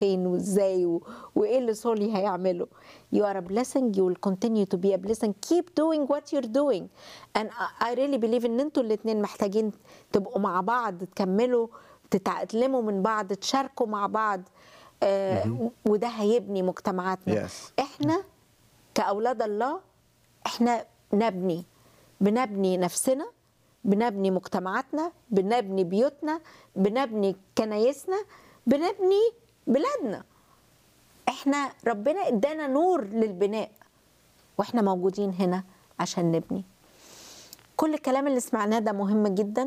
فين وازاي و... وايه اللي سولي هيعمله you are a blessing you will continue to be a blessing keep doing what you're doing and I- I really believe ان انتوا الاثنين محتاجين تبقوا مع بعض تكملوا تتعلموا من بعض تشاركوا مع بعض آه وده هيبني مجتمعاتنا Yes. احنا كاولاد الله احنا نبني بنبني نفسنا بنبني مجتمعاتنا بنبني بيوتنا بنبني كنايسنا بنبني بلادنا احنا ربنا ادانا نور للبناء واحنا موجودين هنا عشان نبني كل الكلام اللي سمعناه ده مهم جدا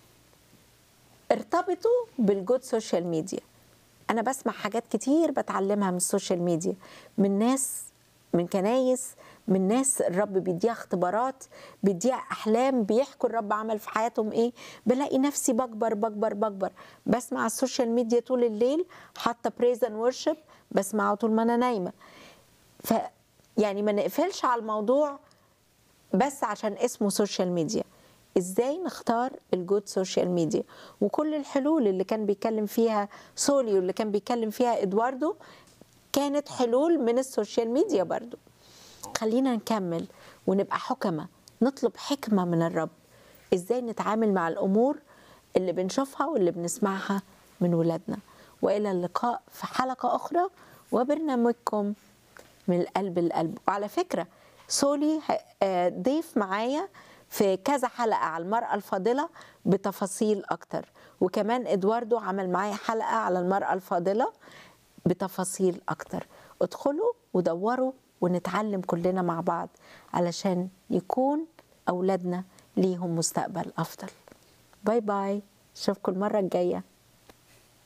ارتبطوا بالجود سوشيال ميديا انا بسمع حاجات كتير بتعلمها من السوشيال ميديا من ناس من كنايس من ناس الرب بيديها اختبارات بيديها احلام بيحكوا الرب عمل في حياتهم ايه بلاقي نفسي بكبر بكبر بكبر بسمع السوشيال ميديا طول الليل حاطه بريز اند ورشيب بسمعه طول ما انا نايمه ف يعني ما نقفلش على الموضوع بس عشان اسمه سوشيال ميديا ازاي نختار الجود سوشيال ميديا وكل الحلول اللي كان بيتكلم فيها سولي واللي كان بيتكلم فيها ادواردو كانت حلول من السوشيال ميديا برضو خلينا نكمل ونبقى حكمة نطلب حكمة من الرب ازاي نتعامل مع الامور اللي بنشوفها واللي بنسمعها من ولادنا والى اللقاء في حلقة اخرى وبرنامجكم من القلب للقلب وعلى فكرة سولي ه- آه، ضيف معايا في كذا حلقة على المرأة الفاضلة بتفاصيل أكتر وكمان إدواردو عمل معايا حلقة على المرأة الفاضلة بتفاصيل أكتر ادخلوا ودوروا ونتعلم كلنا مع بعض علشان يكون أولادنا ليهم مستقبل أفضل باي باي أشوفكم المرة الجاية